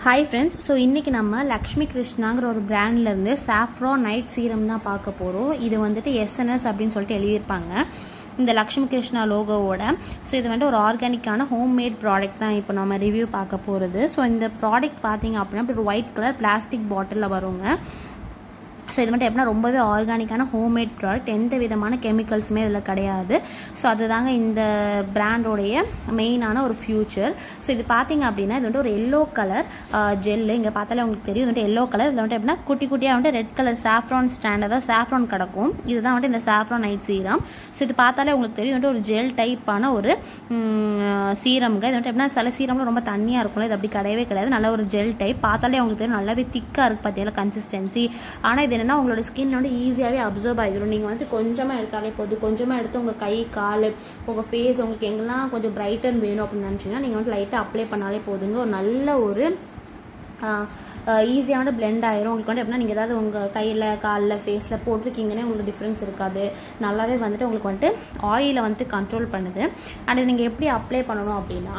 hi friends so இன்றைக்கி நம்ம லக்ஷ்மி கிருஷ்ணாங்கிற ஒரு பிராண்ட்லேருந்து சாஃப்ரோ நைட் சீரம் தான் பார்க்க போகிறோம் இது வந்துட்டு எஸ்என்எஸ் அப்படின்னு சொல்லிட்டு எழுதியிருப்பாங்க இந்த லக்ஷ்மி கிருஷ்ணா லோகோவோட ஸோ இது வந்துட்டு ஒரு ஆர்கானிக்கான ஹோம்மேட் ப்ராடக்ட் தான் இப்போ நம்ம ரிவ்யூ பார்க்க போகிறது ஸோ இந்த ப்ராடக்ட் பார்த்தீங்க அப்படின்னா இப்படி ஒரு ஒயிட் கலர் பிளாஸ்டிக் பாட்டிலில் வருங்க ஸோ இது மட்டும் எப்படின்னா ரொம்பவே ஆர்கானிக்கான ஹோம்மேட் ப்ராடக்ட் எந்த விதமான கெமிக்கல்ஸுமே இதில் கிடையாது ஸோ அதுதாங்க இந்த பிராண்டோடைய மெயினான ஒரு ஃபியூச்சர் ஸோ இது பார்த்தீங்க அப்படின்னா இது வந்துட்டு ஒரு எல்லோ கலர் ஜெல்லு இங்கே பார்த்தாலே உங்களுக்கு தெரியும் இது வந்துட்டு எல்லோ கலர் இதில் வந்துட்டு எப்படின்னா குட்டி குட்டியாக வந்துட்டு ரெட் கலர் சாஃப்ரான் ஸ்டாண்ட் அதாவது சாஃப்ரான் கிடக்கும் இதுதான் வந்துட்டு இந்த சாஃப்ரான் நைட் சீரம் ஸோ இது பார்த்தாலே உங்களுக்கு தெரியும் வந்துட்டு ஒரு ஜெல் டைப்பான ஒரு சீரம்ங்க இது வந்துட்டு எப்படின்னா சில சீரம்ல ரொம்ப தண்ணியாக இருக்கும்ல இது அப்படி கிடையவே கிடையாது நல்ல ஒரு ஜெல் டைப் பார்த்தாலே உங்களுக்கு தெரியும் நல்லாவே திக்காக இருக்குது பார்த்தீங்களா கன்சிஸ்டன்சி ஆனால் இது என்னன்னா உங்களோட ஸ்கின் வந்து ஈஸியாகவே அப்சர்வ் ஆகிடும் நீங்கள் வந்து கொஞ்சமாக எடுத்தாலே போதும் கொஞ்சமாக எடுத்து உங்கள் கை கால் உங்கள் ஃபேஸ் உங்களுக்கு எங்கெல்லாம் கொஞ்சம் பிரைட்டன் வேணும் அப்படின்னு நினச்சிங்கன்னா நீங்கள் வந்து லைட்டாக அப்ளை பண்ணாலே போதுங்க ஒரு நல்ல ஒரு ஈஸியான பிளெண்ட் ஆயிரும் உங்களுக்கு வந்து எப்படின்னா நீங்கள் ஏதாவது உங்கள் கையில் காலில் ஃபேஸில் போட்டிருக்கீங்கன்னே உங்களுக்கு டிஃப்ரென்ஸ் இருக்காது நல்லாவே வந்துட்டு உங்களுக்கு வந்துட்டு ஆயிலை வந்துட்டு கண்ட்ரோல் பண்ணுது அண்ட் நீங்கள் எப்படி அப்ளை பண்ணணும் அப்படின்னா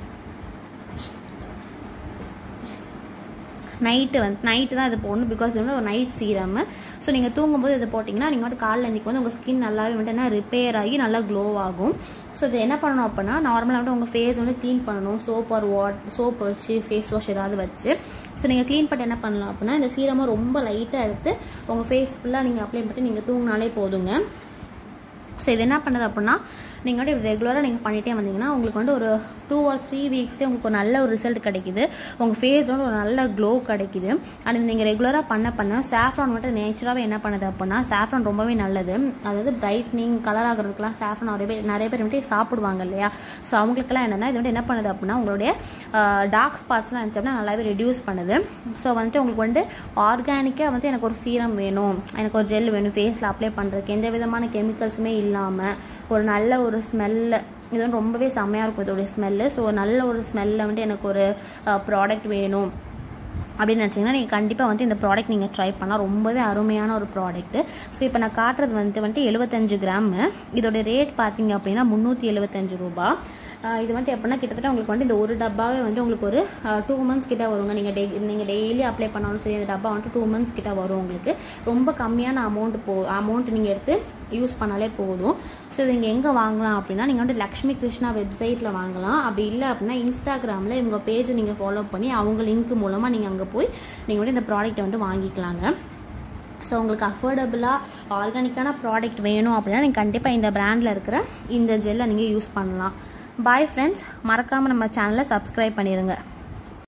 நைட்டு வந்து நைட்டு தான் இது போடணும் பிகாஸ் இது வந்து ஒரு நைட் சீரம் ஸோ நீங்கள் தூங்கும்போது இது போட்டிங்கன்னா நீங்கள் மட்டும் காலில் எழுந்திக்கும் போது உங்கள் ஸ்கின் நல்லாவே வந்துட்டு என்ன ரிப்பேர் ஆகி நல்லா க்ளோ ஆகும் ஸோ இது என்ன பண்ணணும் அப்படின்னா நார்மலாக வந்துட்டு உங்கள் ஃபேஸ் வந்து க்ளீன் பண்ணணும் சோப் ஆர் வாட் சோப் வச்சு ஃபேஸ் வாஷ் ஏதாவது வச்சு ஸோ நீங்கள் க்ளீன் பண்ணிட்டு என்ன பண்ணலாம் அப்படின்னா இந்த சீரமை ரொம்ப லைட்டாக எடுத்து உங்கள் ஃபேஸ் ஃபுல்லாக நீங்கள் அப்ளை பண்ணிட்டு நீங்கள் தூங்கினாலே போதுங்க ஸோ இது என்ன பண்ணுது அப்படின்னா நீங்கள் வந்து ரெகுலராக நீங்கள் பண்ணிகிட்டே வந்தீங்கன்னா உங்களுக்கு வந்து ஒரு டூ ஆர் த்ரீ வீக்ஸ்லேயே உங்களுக்கு ஒரு நல்ல ஒரு ரிசல்ட் கிடைக்குது உங்கள் ஃபேஸ் வந்து ஒரு நல்ல க்ளோ கிடைக்குது அண்ட் நீங்கள் ரெகுலராக பண்ண பண்ண சாஃப்ரான் மட்டும் நேச்சுராகவே என்ன பண்ணுது அப்படின்னா சாஃப்ரான் ரொம்பவே நல்லது அதாவது பிரைட்னிங் கலர் ஆகிறதுக்குலாம் சாஃப்ரான் நிறைய பேர் நிறைய பேர் வந்துட்டு சாப்பிடுவாங்க இல்லையா ஸோ அவங்களுக்குலாம் என்னென்னா இது வந்து என்ன பண்ணுது அப்படின்னா உங்களுடைய டார்க் ஸ்பாட்ஸ்லாம் இருந்துச்சோம்னா நல்லாவே ரெடியூஸ் பண்ணுது ஸோ வந்துட்டு உங்களுக்கு வந்து ஆர்கானிக்காக வந்து எனக்கு ஒரு சீரம் வேணும் எனக்கு ஒரு ஜெல் வேணும் ஃபேஸில் அப்ளை பண்ணுறதுக்கு எந்த விதமான கெமிக்கல்ஸுமே இல்லாமல் ஒரு நல்ல ஒரு ஸ்மெல்லு இது வந்து ரொம்பவே செம்மையாக இருக்கும் இதோடைய ஸ்மெல்லு ஸோ நல்ல ஒரு ஸ்மெல்லில் வந்து எனக்கு ஒரு ப்ராடக்ட் வேணும் அப்படின்னு நினச்சிங்கன்னா நீங்கள் கண்டிப்பாக வந்து இந்த ப்ராடக்ட் நீங்கள் ட்ரை பண்ணலாம் ரொம்பவே அருமையான ஒரு ப்ராடக்ட்டு ஸோ இப்போ நான் காட்டுறது வந்துட்டு வந்துட்டு எழுபத்தஞ்சு கிராமு இதோட ரேட் பார்த்தீங்க அப்படின்னா முந்நூற்றி எழுபத்தஞ்சு ரூபா இது வந்துட்டு எப்படின்னா கிட்டத்தட்ட உங்களுக்கு வந்து இந்த ஒரு டப்பாவே வந்து உங்களுக்கு ஒரு டூ மந்த்ஸ் கிட்ட வருங்க நீங்கள் டெய் நீங்கள் டெய்லி அப்ளை பண்ணாலும் சரி இந்த டப்பா வந்துட்டு டூ மந்த்ஸ் கிட்ட வரும் உங்களுக்கு ரொம்ப கம்மியான அமௌண்ட் போ அமௌண்ட் நீங்கள் எடுத்து யூஸ் பண்ணாலே போதும் ஸோ இது நீங்கள் எங்கே வாங்கலாம் அப்படின்னா நீங்கள் வந்து லக்ஷ்மி கிருஷ்ணா வெப்சைட்டில் வாங்கலாம் அப்படி இல்லை அப்படின்னா இன்ஸ்டாகிராமில் இவங்க பேஜை நீங்கள் ஃபாலோ பண்ணி அவங்க லிங்க் மூலமாக நீங்கள் அங்கே போய் நீங்கள் வந்து இந்த ப்ராடக்ட்டை வந்து வாங்கிக்கலாங்க ஸோ உங்களுக்கு அஃபோர்டபுளாக ஆர்கானிக்கான ப்ராடக்ட் வேணும் அப்படின்னா நீங்கள் கண்டிப்பாக இந்த பிராண்டில் இருக்கிற இந்த ஜெல்லை நீங்கள் யூஸ் பண்ணலாம் பாய் ஃப்ரெண்ட்ஸ் மறக்காமல் நம்ம சேனலை சப்ஸ்கிரைப் பண்ணிடுங்க